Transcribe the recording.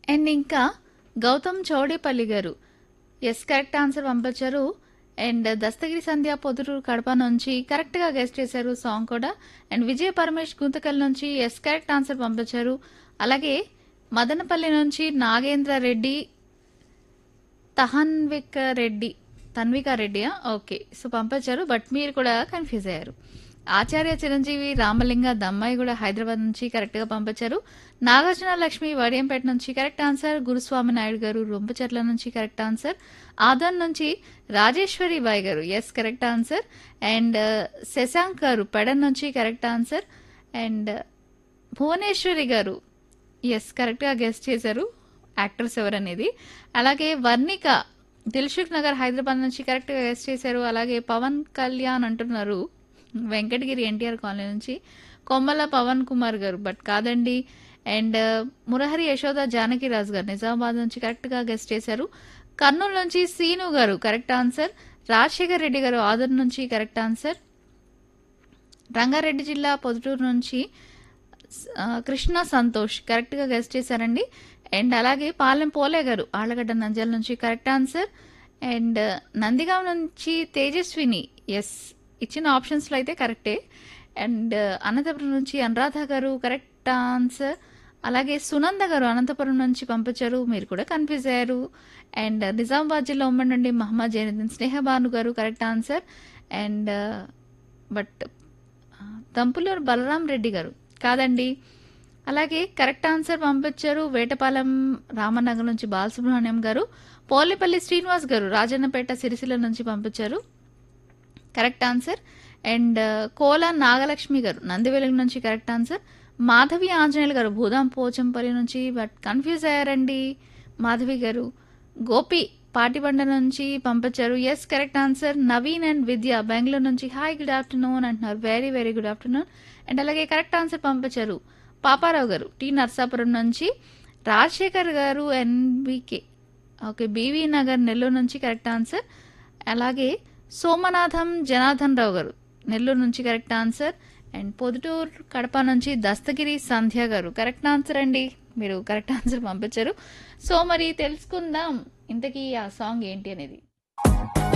and ఇంకా గౌతమ్ చౌడేపల్లి గారు yes correct answer పంపించారు అండ్ దస్తగిరి సంధ్య పొదురు కడప నుంచి కరెక్ట్ గా గెస్ట్ చేశారు సాంగ్ కూడా అండ్ విజయ పరమేష్ గుంతకల్ నుంచి ఎస్ కరెక్ట్ ఆన్సర్ పంపించారు అలాగే మదనపల్లి నుంచి నాగేంద్ర రెడ్డి తహన్విక రెడ్డి తన్విక రెడ్డియా ఓకే సో పంపించారు బట్ మీరు కూడా కన్ఫ్యూజ్ అయ్యారు ఆచార్య చిరంజీవి రామలింగ దమ్మాయి కూడా హైదరాబాద్ నుంచి కరెక్ట్ గా పంపించారు నాగార్జున లక్ష్మి వడియంపేట నుంచి కరెక్ట్ ఆన్సర్ గురుస్వామి నాయుడు గారు రొంపచెట్ల నుంచి కరెక్ట్ ఆన్సర్ ఆదన్ నుంచి రాజేశ్వరి బాయ్ గారు yes correct answer and Shashank గారు పెడన్ నుంచి కరెక్ట్ ఆన్సర్ అండ్ భువనేశ్వరి గారు ఎస్ కరెక్ట్గా గెస్ట్ చేశారు యాక్టర్స్ ఎవరనేది అలాగే వర్ణిక దిల్సుఖ్ నగర్ హైదరాబాద్ నుంచి కరెక్ట్గా గెస్ట్ చేశారు అలాగే పవన్ కళ్యాణ్ అంటున్నారు వెంకటగిరి ఎన్టీఆర్ కాలనీ నుంచి కొమ్మల పవన్ కుమార్ గారు బట్ కాదండి అండ్ మురహరి యశోద జానకిరాజు గారు నిజామాబాద్ నుంచి కరెక్ట్గా గెస్ట్ చేశారు కర్నూలు నుంచి సీను గారు కరెక్ట్ ఆన్సర్ రాజశేఖర్ రెడ్డి గారు ఆదర్ నుంచి కరెక్ట్ ఆన్సర్ రంగారెడ్డి జిల్లా పొదుటూరు నుంచి ఆ, కృష్ణ సంతోష్ కరెక్ట్గా గెస్ట్ చేశారండి అండ్ అలాగే పాలెం పోలే గారు ఆళ్ళగడ్డ నంజల్ నుంచి కరెక్ట్ ఆన్సర్ అండ్ నందిగాం నుంచి తేజస్విని ఎస్ ఇచ్చిన ఆప్షన్స్లో అయితే కరెక్టే అండ్ అనంతపురం నుంచి అనురాధ గారు కరెక్ట్ ఆన్సర్ అలాగే సునంద గారు అనంతపురం నుంచి పంపించారు మీరు కూడా కన్ఫ్యూజ్ అయ్యారు అండ్ నిజామాబాద్ జిల్లా ఉమ్మడి నుండి మహమ్మద్ జైనుద్దీన్ స్నేహబాను గారు correct answer and but Tampuluru Balaram Reddy గారు కాదండి అలాగే కరెక్ట్ ఆన్సర్ పంపించారు వేటపాలెం రామనగర్ నుంచి బాలసుబ్రహ్మణ్యం గారు పోలేపల్లి శ్రీనివాస్ గారు రాజన్నపేట సిరిసిల్ల నుంచి పంపించారు correct answer and Kola Nagalakshmi గారు నందివెలుగు నుంచి కరెక్ట్ ఆన్సర్ మాధవి ఆంజనేయులు గారు భూదాం పోచంపల్లి నుంచి బట్ కన్ఫ్యూజ్ అయ్యారండి మాధవి గారు గోపి పాటిబండ నుంచి పంపించారు yes correct answer Naveen and Vidya Bengaluru నుంచి హాయ్ గుడ్ ఆఫ్టర్నూన్ అంటున్నారు very very good afternoon and అలాగే కరెక్ట్ ఆన్సర్ పంపించారు పాపారావు గారు టి నర్సాపురం నుంచి రాజశేఖర్ గారు NBK okay BV Nagar Nellore నుంచి కరెక్ట్ ఆన్సర్ అలాగే సోమనాథం జనార్దన్ రావు గారు నెల్లూరు నుంచి correct answer and Proddatur Kadapa నుంచి దస్తగిరి సంధ్య గారు కరెక్ట్ ఆన్సర్ అండి మీరు కరెక్ట్ ఆన్సర్ పంపించారు సో మరి తెలుసుకుందాం ఇంతకీ ఆ సాంగ్ ఏంటి అనేది